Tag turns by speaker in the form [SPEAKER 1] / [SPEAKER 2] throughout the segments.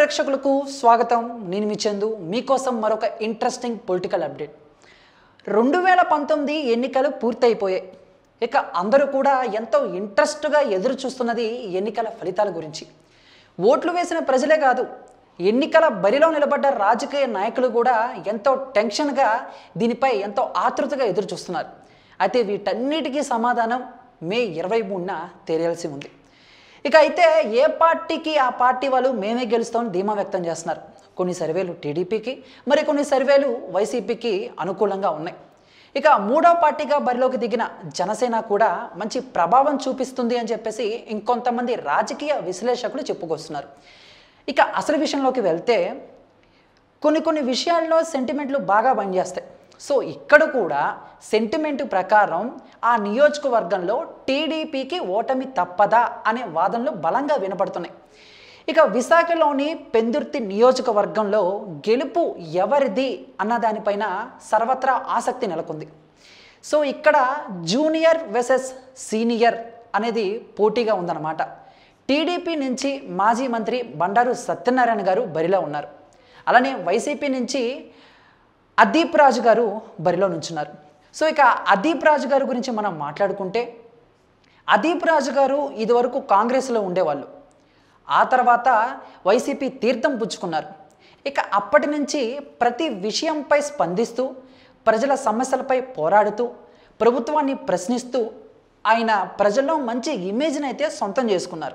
[SPEAKER 1] ప్రేక్షకులకు స్వాగతం నేను మీ చందు మీకోసం మరొక ఇంట్రెస్టింగ్ పొలిటికల్ అప్డేట్ రెండు వేల పంతొమ్మిది ఎన్నికలు పూర్తయిపోయాయి ఇక అందరూ కూడా ఎంతో ఇంట్రెస్ట్గా ఎదురు చూస్తున్నది ఎన్నికల ఫలితాల గురించి ఓట్లు వేసిన ప్రజలే కాదు ఎన్నికల బరిలో నిలబడ్డ రాజకీయ నాయకులు కూడా ఎంతో టెన్షన్గా దీనిపై ఎంతో ఆతృతగా ఎదురు చూస్తున్నారు అయితే వీటన్నిటికీ సమాధానం మే ఇరవై మూడున తెలియాల్సి ఉంది ఇక అయితే ఏ పార్టీకి ఆ పార్టీ వాళ్ళు మేమే గెలుస్తామని ధీమా వ్యక్తం చేస్తున్నారు కొన్ని సర్వేలు టీడీపీకి మరి కొన్ని సర్వేలు వైసీపీకి అనుకూలంగా ఉన్నాయి ఇక మూడో పార్టీగా బరిలోకి దిగిన జనసేన కూడా మంచి ప్రభావం చూపిస్తుంది అని చెప్పేసి ఇంకొంతమంది రాజకీయ విశ్లేషకులు చెప్పుకొస్తున్నారు ఇక అసలు విషయంలోకి వెళ్తే కొన్ని కొన్ని విషయాల్లో సెంటిమెంట్లు బాగా పనిచేస్తాయి సో ఇక్కడ కూడా సెంటిమెంట్ ప్రకారం ఆ నియోజకవర్గంలో టీడీపీకి ఓటమి తప్పదా అనే వాదనలు బలంగా వినపడుతున్నాయి ఇక విశాఖలోని పెందుర్తి నియోజకవర్గంలో గెలుపు ఎవరిది అన్న దానిపైన సర్వత్రా ఆసక్తి నెలకొంది సో ఇక్కడ జూనియర్ వెసెస్ సీనియర్ అనేది పోటీగా ఉందన్నమాట టీడీపీ నుంచి మాజీ మంత్రి బండారు సత్యనారాయణ గారు బరిలో ఉన్నారు అలానే వైసీపీ నుంచి అదీప్ రాజు గారు బరిలో నుంచున్నారు సో ఇక అదీప్ రాజు గారి గురించి మనం మాట్లాడుకుంటే అదీప్ రాజు గారు ఇదివరకు కాంగ్రెస్లో ఉండేవాళ్ళు ఆ తర్వాత వైసీపీ తీర్థం పుచ్చుకున్నారు ఇక అప్పటి నుంచి ప్రతి విషయంపై స్పందిస్తూ ప్రజల సమస్యలపై పోరాడుతూ ప్రభుత్వాన్ని ప్రశ్నిస్తూ ఆయన ప్రజల్లో మంచి ఇమేజ్ని అయితే సొంతం చేసుకున్నారు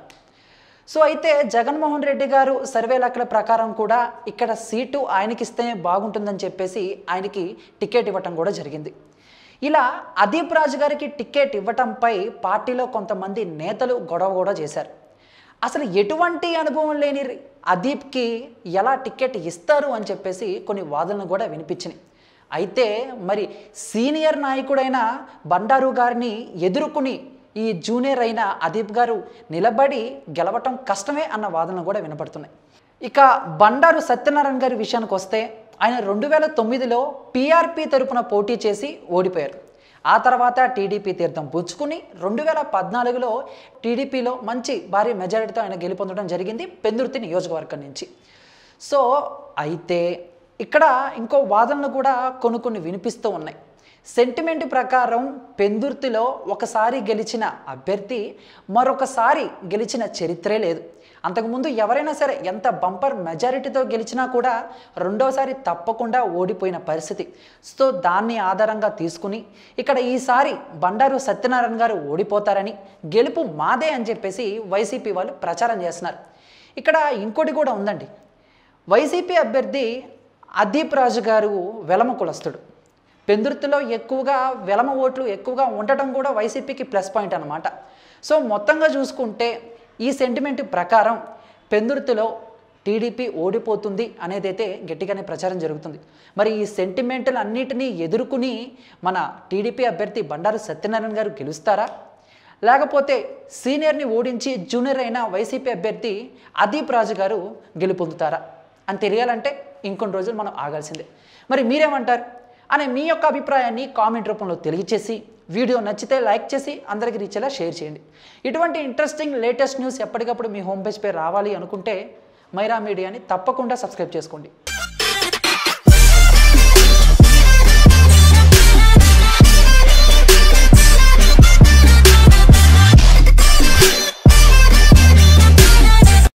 [SPEAKER 1] సో అయితే జగన్మోహన్ రెడ్డి గారు సర్వే లెక్కల ప్రకారం కూడా ఇక్కడ సీటు ఆయనకి ఇస్తేనే బాగుంటుందని చెప్పేసి ఆయనకి టికెట్ ఇవ్వటం కూడా జరిగింది ఇలా అదీప్ రాజు గారికి టికెట్ ఇవ్వటంపై పార్టీలో కొంతమంది నేతలు గొడవ కూడా చేశారు అసలు ఎటువంటి అనుభవం లేని అదీప్కి ఎలా టికెట్ ఇస్తారు అని చెప్పేసి కొన్ని వాదనలు కూడా వినిపించినాయి అయితే మరి సీనియర్ నాయకుడైన బండారు గారిని ఎదుర్కొని ఈ జూనియర్ అయిన అదీప్ గారు నిలబడి గెలవటం కష్టమే అన్న వాదనలు కూడా వినపడుతున్నాయి ఇక బండారు సత్యనారాయణ గారి విషయానికి వస్తే ఆయన రెండు వేల తొమ్మిదిలో పీఆర్పీ తరపున పోటీ చేసి ఓడిపోయారు ఆ తర్వాత టీడీపీ తీర్థం పుచ్చుకుని రెండు వేల పద్నాలుగులో టీడీపీలో మంచి భారీ మెజారిటీతో ఆయన గెలుపొందడం జరిగింది పెందుర్తి నియోజకవర్గం నుంచి సో అయితే ఇక్కడ ఇంకో వాదనలు కూడా కొన్ని కొన్ని వినిపిస్తూ ఉన్నాయి సెంటిమెంట్ ప్రకారం పెందుర్తిలో ఒకసారి గెలిచిన అభ్యర్థి మరొకసారి గెలిచిన చరిత్రే లేదు అంతకుముందు ఎవరైనా సరే ఎంత బంపర్ మెజారిటీతో గెలిచినా కూడా రెండోసారి తప్పకుండా ఓడిపోయిన పరిస్థితి సో దాన్ని ఆధారంగా తీసుకుని ఇక్కడ ఈసారి బండారు సత్యనారాయణ గారు ఓడిపోతారని గెలుపు మాదే అని చెప్పేసి వైసీపీ వాళ్ళు ప్రచారం చేస్తున్నారు ఇక్కడ ఇంకోటి కూడా ఉందండి వైసీపీ అభ్యర్థి అదీప్ రాజు గారు వెలమ కులస్తుడు పెందుర్తిలో ఎక్కువగా వెలమ ఓట్లు ఎక్కువగా ఉండటం కూడా వైసీపీకి ప్లస్ పాయింట్ అనమాట సో మొత్తంగా చూసుకుంటే ఈ సెంటిమెంట్ ప్రకారం పెందుర్తిలో టీడీపీ ఓడిపోతుంది అనేదైతే గట్టిగానే ప్రచారం జరుగుతుంది మరి ఈ సెంటిమెంట్లు అన్నిటినీ ఎదుర్కొని మన టీడీపీ అభ్యర్థి బండారు సత్యనారాయణ గారు గెలుస్తారా లేకపోతే సీనియర్ని ఓడించి జూనియర్ అయిన వైసీపీ అభ్యర్థి అదీప్ రాజు గారు గెలుపొందుతారా అని తెలియాలంటే ఇంకొన్ని రోజులు మనం ఆగాల్సిందే మరి మీరేమంటారు అనే మీ యొక్క అభిప్రాయాన్ని కామెంట్ రూపంలో తెలియచేసి వీడియో నచ్చితే లైక్ చేసి అందరికీ రీచేలా షేర్ చేయండి ఇటువంటి ఇంట్రెస్టింగ్ లేటెస్ట్ న్యూస్ ఎప్పటికప్పుడు మీ హోమ్ పేజ్ పై రావాలి అనుకుంటే మైరా మీడియాని తప్పకుండా సబ్స్క్రైబ్ చేసుకోండి